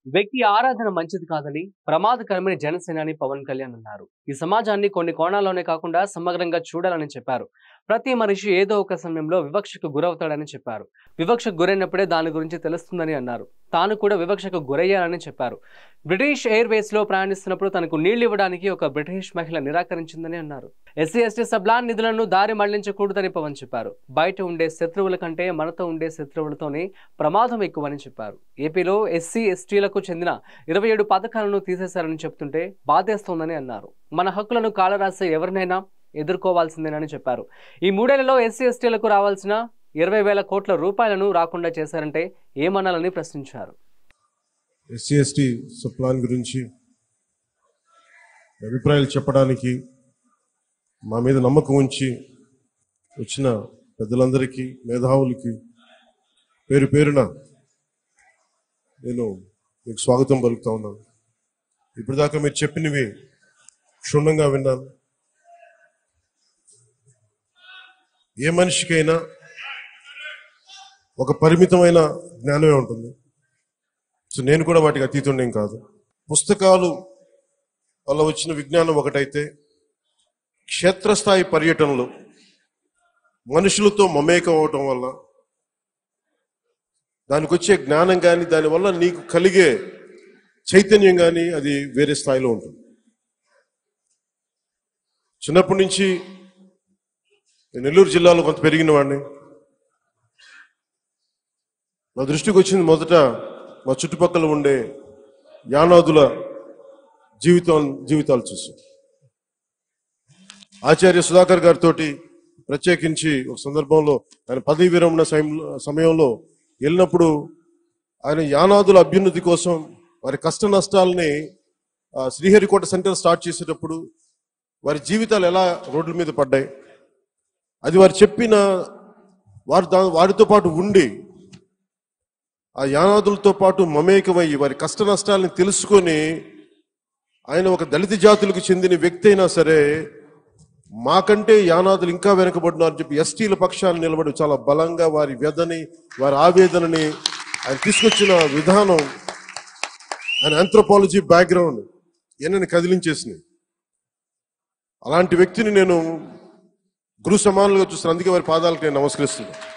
వ్యక్తి ఆరాధన మంచిది కాదని ప్రమాదకరమైన జనసేనాని పవన్ కళ్యాణ్ అన్నారు ఈ సమాజాన్ని కొన్ని కోణాల్లోనే కాకుండా సమగ్రంగా చూడాలని చెప్పారు ప్రతి మనిషి ఏదో ఒక సమయంలో వివక్షకు గురవుతాడని చెప్పారు వివక్షకు గురైనప్పుడే దాని గురించి తెలుస్తుందని అన్నారు తాను కూడా వివక్షకు గురయ్యానని చెప్పారు బ్రిటిష్ ఎయిర్వేస్ లో ప్రయాణిస్తున్నప్పుడు తనకు నీళ్లు ఇవ్వడానికి ఒక బ్రిటిష్ మహిళ నిరాకరించిందని అన్నారు ఎస్సీ ఎస్టీ సబ్లాన్ నిధులను దారి మళ్లించకూడదని పవన్ చెప్పారు బయట ఉండే శత్రువుల కంటే మనతో ఉండే శత్రువులతోనే ప్రమాదం ఎక్కువని చెప్పారు ఏపీలో ఎస్సీ ఎస్టీలకు చెందిన ఇరవై ఏడు పథకాలను తీసేశారని చెప్తుంటే బాధేస్తోందని అన్నారు మన హక్కులను కాలరాసే ఎవరినైనా ఎదుర్కోవాల్సిందేనని చెప్పారు ఈ మూడేళ్లలో ఎస్సీ ఎస్టీలకు రావాల్సిన ఇరవై వేల కోట్ల రూపాయలను రాకుండా చేశారంటే ఏమనాలని ప్రశ్నించారు ఎస్సీ ఎస్టీ సప్లాన్ గురించి అభిప్రాయాలు చెప్పడానికి మా మీద నమ్మకం ఉంచి వచ్చిన పెద్దలందరికీ మేధావులకి పేరు పేరున నేను మీకు స్వాగతం పలుకుతా ఉన్నాను ఇప్పటిదాకా మీరు చెప్పినవి క్షుణ్ణంగా విన్నాను ఏ మనిషికైనా ఒక పరిమితమైన జ్ఞానమే ఉంటుంది సో నేను కూడా వాటికి అతీతుండేం కాదు పుస్తకాలు వల్ల వచ్చిన విజ్ఞానం ఒకటైతే క్షేత్రస్థాయి పర్యటనలు మనుషులతో మమేకం అవటం వల్ల దానికి వచ్చే జ్ఞానం కానీ దానివల్ల నీకు కలిగే చైతన్యం కానీ అది వేరే స్థాయిలో ఉంటుంది చిన్నప్పటి నుంచి నేను నెల్లూరు జిల్లాలో కొంత పెరిగిన వాడిని నా దృష్టికి వచ్చింది మొదట మా చుట్టుపక్కల ఉండే యానాదుల జీవితం జీవితాలు చూసి ఆచార్య సుధాకర్ గారితో ప్రత్యేకించి ఒక సందర్భంలో ఆయన పదవి విరమణ సమయంలో- సమయంలో వెళ్ళినప్పుడు ఆయన యానాదుల అభ్యున్నతి కోసం వారి కష్ట నష్టాలని ఆ, శ్రీహరికోట సెంటర్ స్టార్ట్ చేసేటప్పుడు వారి జీవితాలు ఎలా రోడ్ల మీద పడ్డాయి అది వారు చెప్పిన వారు దా వారితో పాటు ఉండి ఆ యానాదులతో పాటు మమేకమయ్యి వారి కష్ట నష్టాలను తెలుసుకొని ఆయన ఒక దళిత జాతులకు చెందిన వ్యక్తి అయినా సరే మాకంటే యానాదులు ఇంకా వెనకబడినారు అని చెప్పి ఎస్టీల పక్షాన్ని నిలబడి చాలా బలంగా వారి వ్యధని వారి ఆవేదనని ఆయన తీసుకొచ్చిన విధానం ఆయన ఆంథ్రోపాలజీ బ్యాక్గ్రౌండ్ ఇవన్నీ కదిలించేసినాయి అలాంటి వ్యక్తిని నేను గురు సమానులుగా చూస్తాను అందుకే వారి పాదాలకు నేను నమస్కరిస్తున్నాను